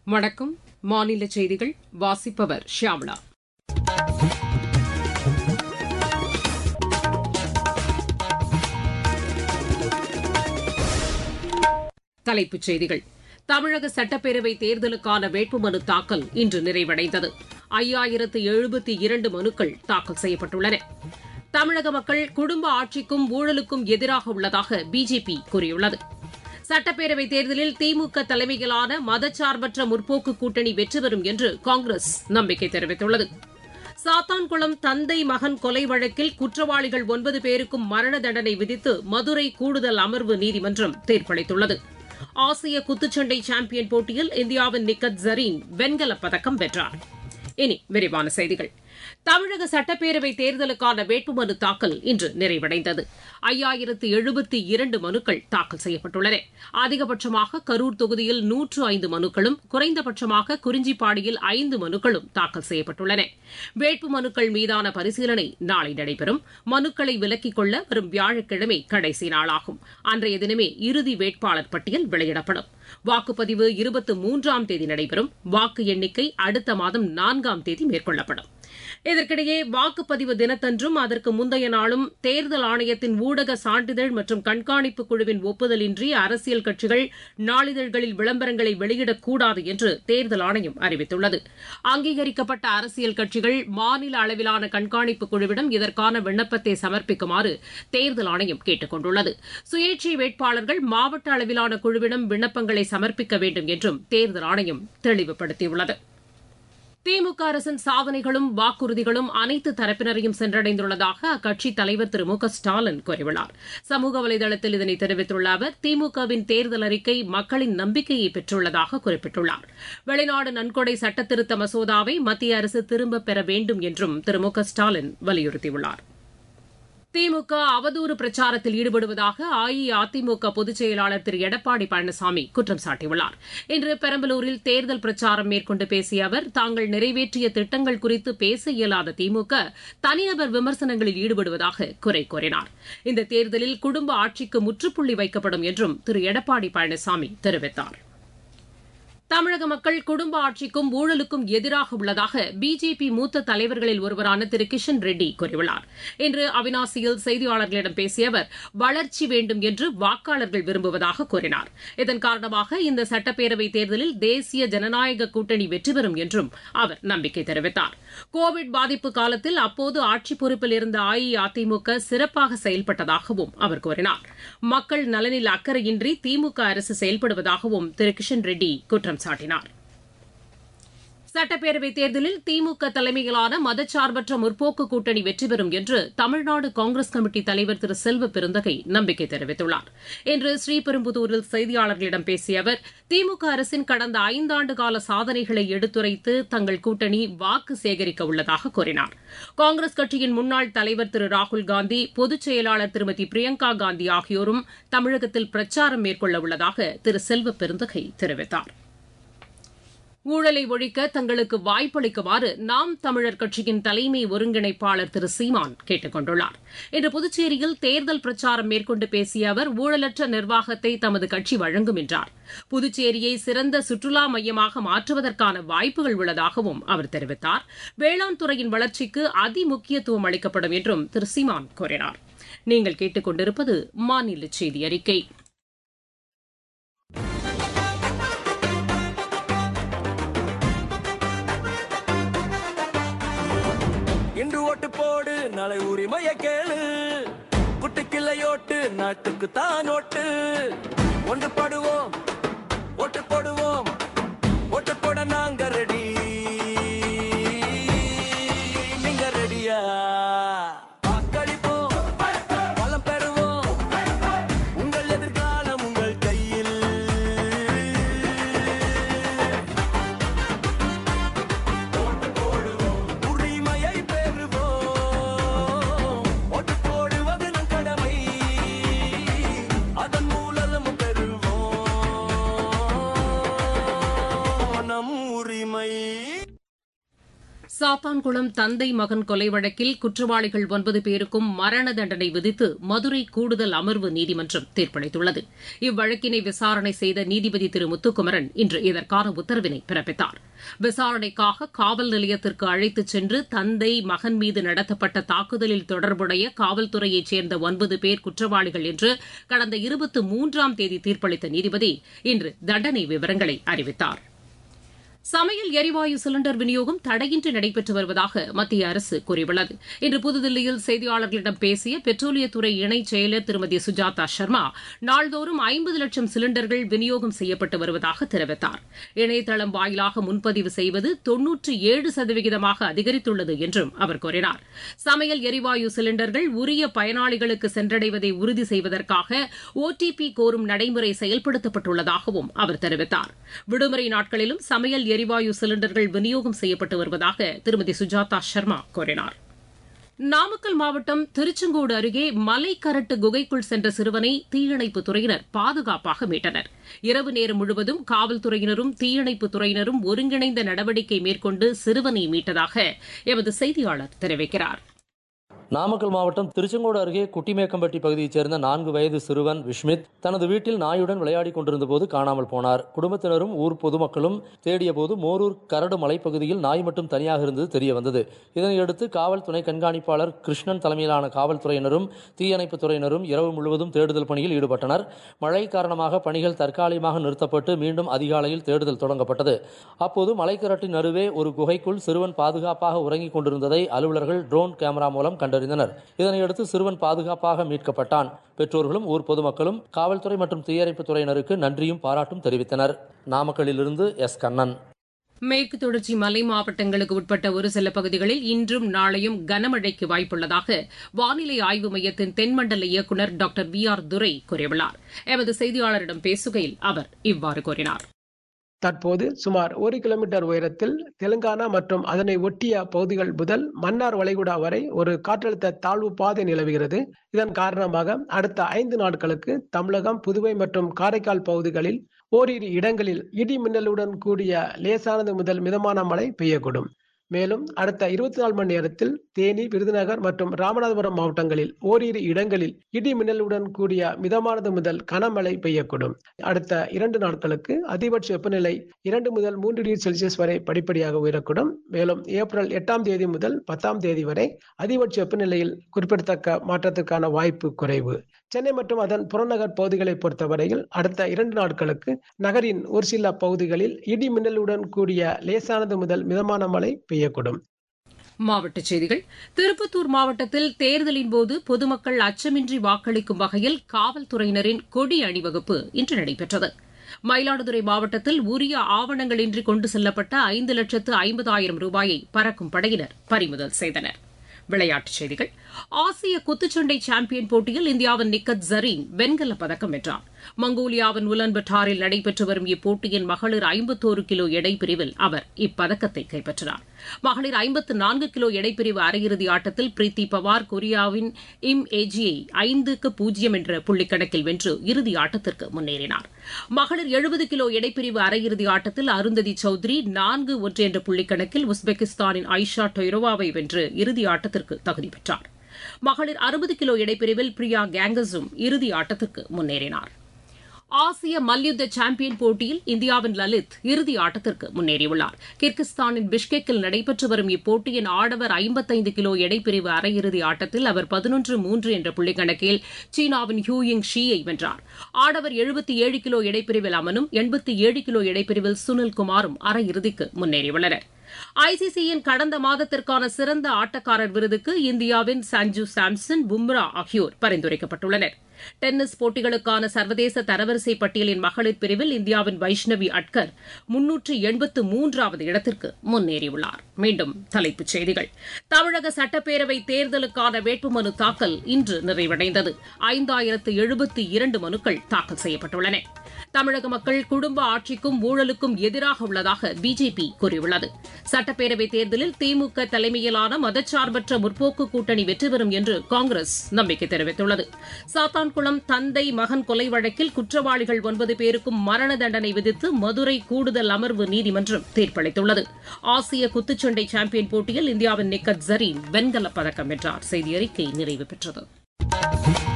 வணக்கம் மாநில செய்திகள் வாசிப்பவர் ஷியாம்லா தலைப்புச் செய்திகள் தமிழக சட்டப்பேரவை தேர்தலுக்கான வேட்புமனு தாக்கல் இன்று நிறைவடைந்தது ஐயாயிரத்து எழுபத்தி இரண்டு மனுக்கள் தாக்கல் செய்யப்பட்டுள்ளன தமிழக மக்கள் குடும்ப ஆட்சிக்கும் ஊழலுக்கும் எதிராக உள்ளதாக பிஜேபி கூறியுள்ளது சட்டப்பேரவைத் தேர்தலில் திமுக தலைமையிலான மதச்சார்பற்ற முற்போக்கு கூட்டணி வெற்றி பெறும் என்று காங்கிரஸ் நம்பிக்கை தெரிவித்துள்ளது சாத்தான்குளம் தந்தை மகன் கொலை வழக்கில் குற்றவாளிகள் ஒன்பது பேருக்கும் மரண தண்டனை விதித்து மதுரை கூடுதல் அமர்வு நீதிமன்றம் தீர்ப்பளித்துள்ளது ஆசிய குத்துச்சண்டை சாம்பியன் போட்டியில் இந்தியாவின் நிக்கத் ஜரீன் வெண்கலப் பதக்கம் வென்றார் இனி விரிவான செய்திகள் தமிழக சட்டப்பேரவை தேர்தலுக்கான வேட்புமனு தாக்கல் இன்று நிறைவடைந்தது ஐயாயிரத்து எழுபத்தி இரண்டு மனுக்கள் தாக்கல் செய்யப்பட்டுள்ளன அதிகபட்சமாக கரூர் தொகுதியில் நூற்று ஐந்து மனுக்களும் குறைந்தபட்சமாக குறிஞ்சிப்பாடியில் ஐந்து மனுக்களும் தாக்கல் செய்யப்பட்டுள்ளன வேட்பு மனுக்கள் மீதான பரிசீலனை நாளை நடைபெறும் மனுக்களை விலக்கிக் கொள்ள வரும் வியாழக்கிழமை கடைசி நாளாகும் அன்றைய தினமே இறுதி வேட்பாளர் பட்டியல் வெளியிடப்படும் வாக்குப்பதிவு இருபத்தி மூன்றாம் தேதி நடைபெறும் வாக்கு எண்ணிக்கை அடுத்த மாதம் நான்காம் தேதி மேற்கொள்ளப்படும் இதற்கிடையே வாக்குப்பதிவு தினத்தன்றும் அதற்கு முந்தைய நாளும் தேர்தல் ஆணையத்தின் ஊடக சான்றிதழ் மற்றும் கண்காணிப்பு குழுவின் ஒப்புதலின்றி அரசியல் கட்சிகள் நாளிதழ்களில் விளம்பரங்களை வெளியிடக்கூடாது என்று தேர்தல் ஆணையம் அறிவித்துள்ளது அங்கீகரிக்கப்பட்ட அரசியல் கட்சிகள் மாநில அளவிலான கண்காணிப்பு குழுவிடம் இதற்கான விண்ணப்பத்தை சமர்ப்பிக்குமாறு தேர்தல் ஆணையம் கேட்டுக் கொண்டுள்ளது சுயேட்சை வேட்பாளர்கள் மாவட்ட அளவிலான குழுவிடம் விண்ணப்பங்களை சமர்ப்பிக்க வேண்டும் என்றும் தேர்தல் ஆணையம் தெளிவுபடுத்தியுள்ளது திமுக அரசின் சாதனைகளும் வாக்குறுதிகளும் அனைத்து தரப்பினரையும் சென்றடைந்துள்ளதாக அக்கட்சித் தலைவர் திரு மு க ஸ்டாலின் கூறியுள்ளார் சமூக வலைதளத்தில் இதனை தெரிவித்துள்ள அவர் திமுகவின் தேர்தல் அறிக்கை மக்களின் நம்பிக்கையை பெற்றுள்ளதாக குறிப்பிட்டுள்ளார் வெளிநாடு நன்கொடை சட்டத்திருத்த மசோதாவை மத்திய அரசு திரும்பப் பெற வேண்டும் என்றும் திரு மு க ஸ்டாலின் வலியுறுத்தியுள்ளார் திமுக அவதூறு பிரச்சாரத்தில் ஈடுபடுவதாக அஇஅதிமுக பொதுச் செயலாளர் திரு எடப்பாடி பழனிசாமி குற்றம் சாட்டியுள்ளார் இன்று பெரம்பலூரில் தேர்தல் பிரச்சாரம் மேற்கொண்டு பேசிய அவர் தாங்கள் நிறைவேற்றிய திட்டங்கள் குறித்து பேச இயலாத திமுக தனிநபர் விமர்சனங்களில் ஈடுபடுவதாக குறை கூறினார் இந்த தேர்தலில் குடும்ப ஆட்சிக்கு முற்றுப்புள்ளி வைக்கப்படும் என்றும் திரு எடப்பாடி பழனிசாமி தெரிவித்தார் தமிழக மக்கள் குடும்ப ஆட்சிக்கும் ஊழலுக்கும் எதிராக உள்ளதாக பிஜேபி மூத்த தலைவர்களில் ஒருவரான திரு கிஷன் ரெட்டி கூறியுள்ளார் இன்று அவினாசியில் செய்தியாளர்களிடம் பேசிய அவர் வளர்ச்சி வேண்டும் என்று வாக்காளர்கள் விரும்புவதாக கூறினார் இதன் காரணமாக இந்த சட்டப்பேரவைத் தேர்தலில் தேசிய ஜனநாயக கூட்டணி வெற்றி பெறும் என்றும் அவர் நம்பிக்கை தெரிவித்தார் கோவிட் பாதிப்பு காலத்தில் அப்போது ஆட்சி பொறுப்பில் இருந்த அஇஅதிமுக சிறப்பாக செயல்பட்டதாகவும் அவர் கூறினார் மக்கள் நலனில் அக்கறையின்றி திமுக அரசு செயல்படுவதாகவும் திரு கிஷன் ரெட்டி குற்றம் குற்றம் சாட்டினார் சட்டப்பேரவைத் தேர்தலில் திமுக தலைமையிலான மதச்சார்பற்ற முற்போக்கு கூட்டணி வெற்றி பெறும் என்று தமிழ்நாடு காங்கிரஸ் கமிட்டி தலைவர் திரு செல்வ பெருந்தகை நம்பிக்கை தெரிவித்துள்ளார் இன்று ஸ்ரீபெரும்புதூரில் செய்தியாளர்களிடம் பேசிய அவர் திமுக அரசின் கடந்த ஐந்தாண்டு கால சாதனைகளை எடுத்துரைத்து தங்கள் கூட்டணி வாக்கு சேகரிக்க உள்ளதாக கூறினார் காங்கிரஸ் கட்சியின் முன்னாள் தலைவர் திரு ராகுல்காந்தி பொதுச் செயலாளர் திருமதி பிரியங்கா காந்தி ஆகியோரும் தமிழகத்தில் பிரச்சாரம் மேற்கொள்ள உள்ளதாக திரு செல்வ பெருந்தகை தெரிவித்தாா் ஊழலை ஒழிக்க தங்களுக்கு வாய்ப்பளிக்குமாறு நாம் தமிழர் கட்சியின் தலைமை ஒருங்கிணைப்பாளர் திரு சீமான் கேட்டுக் கொண்டுள்ளார் இன்று புதுச்சேரியில் தேர்தல் பிரச்சாரம் மேற்கொண்டு பேசிய அவர் ஊழலற்ற நிர்வாகத்தை தமது கட்சி வழங்கும் என்றார் புதுச்சேரியை சிறந்த சுற்றுலா மையமாக மாற்றுவதற்கான வாய்ப்புகள் உள்ளதாகவும் அவர் தெரிவித்தார் வேளாண் துறையின் வளர்ச்சிக்கு அதிமுக்கியத்துவம் அளிக்கப்படும் என்றும் திரு சீமான் கூறினார் நீங்கள் கேட்டுக் கொண்டிருப்பது மாநில செய்தி அறிக்கை இன்று ஓட்டு போடு நாளை உரிமைய கேளு குட்டு கிளையோட்டு நாட்டுக்கு தான் ஓட்டு ஒன்று படுவோம் ஓட்டு போடுவோம் ஓட்டு போட நாங்க ரெடி நீங்க ரெடியா வாக்களிப்போம் பலம் பெறுவோம் உங்கள் எதிர்காலம் உங்கள் கையில் உரிமையை பெறுவோம் ஓட்டு போடுவது நம் கடமை அதன் மூலம் பெறுவோம் சாத்தான்குளம் தந்தை மகன் கொலை வழக்கில் குற்றவாளிகள் ஒன்பது பேருக்கும் மரண தண்டனை விதித்து மதுரை கூடுதல் அமர்வு நீதிமன்றம் தீர்ப்பளித்துள்ளது இவ்வழக்கினை விசாரணை செய்த நீதிபதி திரு முத்துக்குமரன் இன்று இதற்கான உத்தரவினை பிறப்பித்தார் விசாரணைக்காக காவல் நிலையத்திற்கு அழைத்துச் சென்று தந்தை மகன் மீது நடத்தப்பட்ட தாக்குதலில் தொடர்புடைய காவல்துறையைச் சேர்ந்த ஒன்பது பேர் குற்றவாளிகள் என்று கடந்த இருபத்தி மூன்றாம் தேதி தீர்ப்பளித்த நீதிபதி இன்று தண்டனை விவரங்களை அறிவித்தார் சமையல் எரிவாயு சிலிண்டர் விநியோகம் தடையின்றி நடைபெற்று வருவதாக மத்திய அரசு கூறியுள்ளது இன்று புதுதில்லியில் செய்தியாளர்களிடம் பேசிய பெட்ரோலியத்துறை இணைச் செயலர் திருமதி சுஜாதா சர்மா நாள்தோறும் ஐம்பது லட்சம் சிலிண்டர்கள் விநியோகம் செய்யப்பட்டு வருவதாக தெரிவித்தார் இணையதளம் வாயிலாக முன்பதிவு செய்வது தொன்னூற்றி ஏழு சதவிகிதமாக அதிகரித்துள்ளது என்றும் அவர் கூறினார் சமையல் எரிவாயு சிலிண்டர்கள் உரிய பயனாளிகளுக்கு சென்றடைவதை உறுதி செய்வதற்காக ஓடிபி கோரும் நடைமுறை செயல்படுத்தப்பட்டுள்ளதாகவும் அவர் தெரிவித்தார் விடுமுறை நாட்களிலும் சமையல் எரிவாயு சிலிண்டர்கள் விநியோகம் செய்யப்பட்டு வருவதாக திருமதி சுஜாதா சர்மா கூறினார் நாமக்கல் மாவட்டம் திருச்செங்கோடு அருகே மலைக்கரட்டு குகைக்குள் சென்ற சிறுவனை தீயணைப்புத் துறையினர் பாதுகாப்பாக மீட்டனர் இரவு நேரம் முழுவதும் காவல்துறையினரும் தீயணைப்புத் துறையினரும் ஒருங்கிணைந்த நடவடிக்கை மேற்கொண்டு சிறுவனை மீட்டதாக எமது செய்தியாளர் தெரிவிக்கிறார் நாமக்கல் மாவட்டம் திருச்செங்கோடு அருகே குட்டிமேக்கம்பட்டி பகுதியைச் சேர்ந்த நான்கு வயது சிறுவன் விஷ்மித் தனது வீட்டில் நாயுடன் விளையாடிக் கொண்டிருந்த போது காணாமல் போனார் குடும்பத்தினரும் ஊர் பொதுமக்களும் தேடிய போது மோரூர் கரடு மலைப்பகுதியில் நாய் மட்டும் தனியாக இருந்தது தெரிய வந்தது இதனையடுத்து காவல் துணை கண்காணிப்பாளர் கிருஷ்ணன் தலைமையிலான காவல்துறையினரும் தீயணைப்புத் துறையினரும் இரவு முழுவதும் தேடுதல் பணியில் ஈடுபட்டனர் மழை காரணமாக பணிகள் தற்காலிகமாக நிறுத்தப்பட்டு மீண்டும் அதிகாலையில் தேடுதல் தொடங்கப்பட்டது அப்போது மலைக்கரட்டின் நடுவே ஒரு குகைக்குள் சிறுவன் பாதுகாப்பாக உறங்கிக் கொண்டிருந்ததை அலுவலர்கள் ட்ரோன் கேமரா மூலம் கண்டறிந்தனர் இதனையடுத்து சிறுவன் பாதுகாப்பாக மீட்கப்பட்டான் பெற்றோர்களும் ஊர் பொதுமக்களும் காவல்துறை மற்றும் தீயணைப்புத் துறையினருக்கு நன்றியும் பாராட்டும் தெரிவித்தனர் நாமக்கல்லிலிருந்து எஸ் கண்ணன் மேற்கு தொடர்ச்சி மலை மாவட்டங்களுக்கு உட்பட்ட ஒரு சில பகுதிகளில் இன்றும் நாளையும் கனமழைக்கு வாய்ப்புள்ளதாக வானிலை ஆய்வு மையத்தின் தென்மண்டல இயக்குநர் டாக்டர் வி ஆர் துரை கூறியுள்ளார் எமது செய்தியாளரிடம் பேசுகையில் அவர் இவ்வாறு கூறினார் தற்போது சுமார் ஒரு கிலோமீட்டர் உயரத்தில் தெலுங்கானா மற்றும் அதனை ஒட்டிய பகுதிகள் முதல் மன்னார் வளைகுடா வரை ஒரு காற்றழுத்த தாழ்வு பாதை நிலவுகிறது இதன் காரணமாக அடுத்த ஐந்து நாட்களுக்கு தமிழகம் புதுவை மற்றும் காரைக்கால் பகுதிகளில் ஓரிரு இடங்களில் இடி மின்னலுடன் கூடிய லேசானது முதல் மிதமான மழை பெய்யக்கூடும் மேலும் அடுத்த இருபத்தி நாலு மணி நேரத்தில் தேனி விருதுநகர் மற்றும் ராமநாதபுரம் மாவட்டங்களில் ஓரிரு இடங்களில் இடி மின்னலுடன் கூடிய மிதமானது முதல் கனமழை பெய்யக்கூடும் அடுத்த இரண்டு நாட்களுக்கு அதிகபட்ச வெப்பநிலை இரண்டு முதல் மூன்று டிகிரி செல்சியஸ் வரை படிப்படியாக உயரக்கூடும் மேலும் ஏப்ரல் எட்டாம் தேதி முதல் பத்தாம் தேதி வரை அதிகபட்ச வெப்பநிலையில் குறிப்பிடத்தக்க மாற்றத்திற்கான வாய்ப்பு குறைவு சென்னை மற்றும் அதன் புறநகர் பகுதிகளை பொறுத்தவரையில் அடுத்த இரண்டு நாட்களுக்கு நகரின் ஒரு சில பகுதிகளில் இடி மின்னலுடன் கூடிய லேசானது முதல் மிதமான மழை பெய்யக்கூடும் மாவட்டச் செய்திகள் திருப்பத்தூர் மாவட்டத்தில் தேர்தலின் போது பொதுமக்கள் அச்சமின்றி வாக்களிக்கும் வகையில் காவல்துறையினரின் கொடி அணிவகுப்பு இன்று நடைபெற்றது மயிலாடுதுறை மாவட்டத்தில் உரிய ஆவணங்களின்றி கொண்டு செல்லப்பட்ட ஐந்து லட்சத்து ஐம்பதாயிரம் ரூபாயை பறக்கும் படையினர் பறிமுதல் செய்தனர் விளையாட்டுச் செய்திகள் ஆசிய குத்துச்சண்டை சாம்பியன் போட்டியில் இந்தியாவின் நிக்கத் ஜரீன் வெண்கலப் பதக்கம் வென்றார் மங்கோலியாவின் உலன்பட்டாரில் நடைபெற்று வரும் இப்போட்டியின் மகளிர் ஐம்பத்தோரு கிலோ எடை பிரிவில் அவர் இப்பதக்கத்தை கைப்பற்றினார் மகளிர் ஐம்பத்து நான்கு கிலோ எடைப்பிரிவு அரையிறுதி ஆட்டத்தில் பிரீத்தி பவார் கொரியாவின் இம் ஏஜியை ஐந்துக்கு பூஜ்ஜியம் என்ற புள்ளிக்கணக்கில் வென்று இறுதி ஆட்டத்திற்கு முன்னேறினார் மகளிர் எழுபது கிலோ எடைப்பிரிவு அரையிறுதி ஆட்டத்தில் அருந்ததி சௌத்ரி நான்கு ஒன்று என்ற புள்ளிக்கணக்கில் உஸ்பெகிஸ்தானின் ஐஷா டொய்ரோவாவை வென்று இறுதி ஆட்டத்திற்கு தகுதி பெற்றார் மகளிர் அறுபது கிலோ எடைப்பிரிவில் பிரியா கேங்கஸும் இறுதி ஆட்டத்திற்கு முன்னேறினார் ஆசிய மல்யுத்த சாம்பியன் போட்டியில் இந்தியாவின் லலித் இறுதி ஆட்டத்திற்கு முன்னேறியுள்ளார் கிர்கிஸ்தானின் பிஷ்கெக்கில் நடைபெற்று வரும் இப்போட்டியின் ஆடவர் ஐம்பத்தைந்து கிலோ எடைப்பிரிவு அரையிறுதி ஆட்டத்தில் அவர் பதினொன்று மூன்று என்ற புள்ளிக்கணக்கில் சீனாவின் ஹியூயிங் ஷீயை வென்றார் ஆடவர் எழுபத்தி ஏழு கிலோ எடைப்பிரிவில் அமனும் எண்பத்தி ஏழு கிலோ எடைப்பிரிவில் சுனில் குமாரும் அரையிறுதிக்கு முன்னேறியுள்ளனர் ஐசிசியின் கடந்த மாதத்திற்கான சிறந்த ஆட்டக்காரர் விருதுக்கு இந்தியாவின் சஞ்சு சாம்சன் பும்ரா ஆகியோர் பரிந்துரைக்கப்பட்டுள்ளனர் டென்னிஸ் போட்டிகளுக்கான சர்வதேச தரவரிசை பட்டியலின் மகளிர் பிரிவில் இந்தியாவின் வைஷ்ணவி அட்கர் முன்னூற்று எண்பத்து மூன்றாவது இடத்திற்கு முன்னேறியுள்ளார் மீண்டும் தலைப்புச் செய்திகள் தமிழக சட்டப்பேரவை தேர்தலுக்கான வேட்புமனு தாக்கல் இன்று நிறைவடைந்தது ஐந்தாயிரத்து எழுபத்தி இரண்டு மனுக்கள் தாக்கல் செய்யப்பட்டுள்ளன தமிழக மக்கள் குடும்ப ஆட்சிக்கும் ஊழலுக்கும் எதிராக உள்ளதாக பிஜேபி கூறியுள்ளது சட்டப்பேரவைத் தேர்தலில் திமுக தலைமையிலான மதச்சார்பற்ற முற்போக்கு கூட்டணி வெற்றி பெறும் என்று காங்கிரஸ் நம்பிக்கை தெரிவித்துள்ளது சாத்தான் சாத்தான்குளம் தந்தை மகன் கொலை வழக்கில் குற்றவாளிகள் ஒன்பது பேருக்கும் மரண தண்டனை விதித்து மதுரை கூடுதல் அமர்வு நீதிமன்றம் தீர்ப்பளித்துள்ளது ஆசிய குத்துச்சண்டை சாம்பியன் போட்டியில் இந்தியாவின் நிக்கத் ஜரீன் வெண்கலப் பதக்கம் வென்றார் செய்தி அறிக்கை நிறைவு பெற்றது